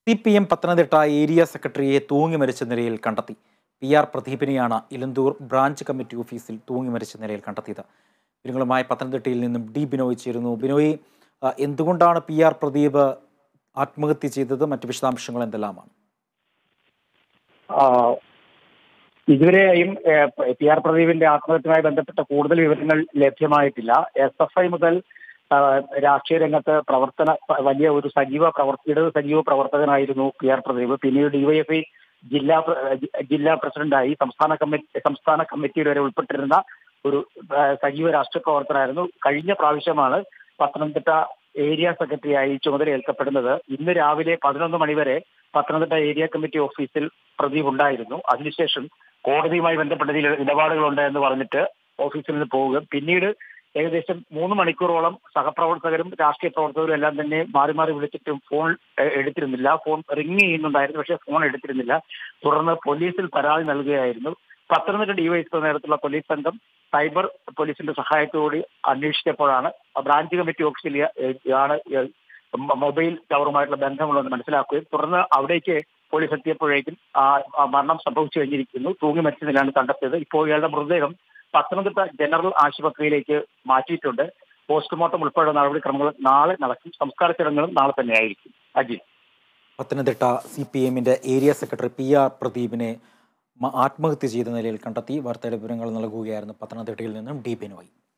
C P M Pathanamthitta area സെക്രട്ടറിയെ തൂങ്ങി മരിച്ച നിലയിൽ കണ്ടെത്തി പി ആർ പ്രദീപിനെയാണ് ഇലന്തൂർ ബ്രാഞ്ച് കമ്മിറ്റി ഓഫീസിൽ തൂങ്ങി മരിച്ച നിലയിൽ കണ്ടെത്തിയത് വിവരങ്ങളുമായി പത്തനംതിട്ടയിൽ നിന്നും ഡി ബിനോയ് ചേരുന്നു ബിനോയ് ആ, എന്തുകൊണ്ടാണ് പി ആർ പ്രദീപ് ആത്മഹത്യ ചെയ്തത് മറ്റു വിശദാംശങ്ങൾ എന്തെല്ലാമാണ് ആ, ഇതുവരെയും ഏഹ്, പി ആർ പ്രദീപിന്റെ ആത്മഹത്യയുമായി ബന്ധപ്പെട്ട കൂടുതൽ വിവരങ്ങൾ ലഭ്യമായിട്ടില്ല എസ് എഫ് ഐ മുതൽ ആ, രാഷ്ട്രീയ രംഗത്ത് പ്രവർത്തന വലിയ ഒരു സജീവ പ്രവർത്ത ഇടത് സജീവ പ്രവർത്തകനായിരുന്നു പി ആർ പ്രദീപ് പിന്നീട് ഡിവൈഎഫ്ഐ ജില്ലാ പ്ര- ജി- ജില്ലാ പ്രസിഡന്റായി സംസ്ഥാന കമ്മിറ്റി സംസ്ഥാന കമ്മിറ്റിയിൽ വരെ ഉൾപ്പെട്ടിരുന്ന ഒരു ആ, സജീവ രാഷ്ട്രീയ പ്രവർത്തകനായിരുന്നു കഴിഞ്ഞ പ്രാവശ്യമാണ് പത്തനംതിട്ട ഏരിയ സെക്രട്ടറിയായി ചുമതലയേൽക്കപ്പെടുന്നത് ഇന്ന് രാവിലെ പതിനൊന്ന് മണിവരെ പത്തനംതിട്ട ഏരിയ കമ്മിറ്റി ഓഫീസിൽ പ്രദീപ് ഉണ്ടായിരുന്നു അതിനുശേഷം കോടതിയുമായി ബന്ധപ്പെട്ട ചില ഇടപാടുകളുണ്ട് എന്ന് പറഞ്ഞിട്ട് ഓഫീസിൽ നിന്ന് പോവുക പിന്നീട് ഏകദേശം മൂന്ന് മണിക്കൂറോളം സഹപ്രവർത്തകരും രാഷ്ട്രീയ പ്രവർത്തകരും എല്ലാം തന്നെ മാറി മാറി വിളിച്ചിട്ടും ഫോൺ എ- എടുത്തിരുന്നില്ല ഫോൺ റിങ് ചെയ്യുന്നുണ്ടായിരുന്നു പക്ഷേ ഫോൺ എടുത്തിരുന്നില്ല തുടർന്ന് പോലീസിൽ പരാതി നൽകുകയായിരുന്നു പത്തനംതിട്ട ഡിവൈഎസ്പി നേതൃത്വത്തിലുള്ള പോലീസ് സംഘം സൈബർ പോലീസിന്റെ സഹായത്തോടെ അന്വേഷിച്ചപ്പോഴാണ് ബ്രാഞ്ച് കമ്മിറ്റി ഓഫീസിൽ ആണ് മ- മൊബൈൽ ടവറുമായിട്ടുള്ള ബന്ധമുള്ളതെന്ന് മനസ്സിലാക്കുകയും തുടർന്ന് അവിടേക്ക് പോലീസ് എത്തിയപ്പോഴേക്കും ആ ആ മരണം സംഭവിച്ചു കഴിഞ്ഞിരിക്കുന്നു തൂങ്ങി മരിച്ച നിലയാണ് കണ്ടെത്തിയത് ഇപ്പോൾ ഇയാളുടെ മൃതദേഹം പത്തനംതിട്ട ജനറൽ ആശുപത്രിയിലേക്ക് മാറ്റിയിട്ടുണ്ട് പോസ്റ്റ്മോർട്ടം ഉൾപ്പെടെ നടപടിക്രമങ്ങൾ നാളെ നടക്കും സംസ്കാര ചടങ്ങുകളും നാളെ തന്നെയായിരിക്കും അജിത് പത്തനംതിട്ട സി പി എമ്മിൻ്റെ ഏരിയ സെക്രട്ടറി പി ആർ പ്രദീപിനെ മ- ആത്മഹത്യ ചെയ്ത നിലയിൽ കണ്ടെത്തി വാർത്തയുടെ വിവരങ്ങൾ നൽകുകയായിരുന്നു പത്തനംതിട്ടയിൽ നിന്നും ഡി ബിനോയ്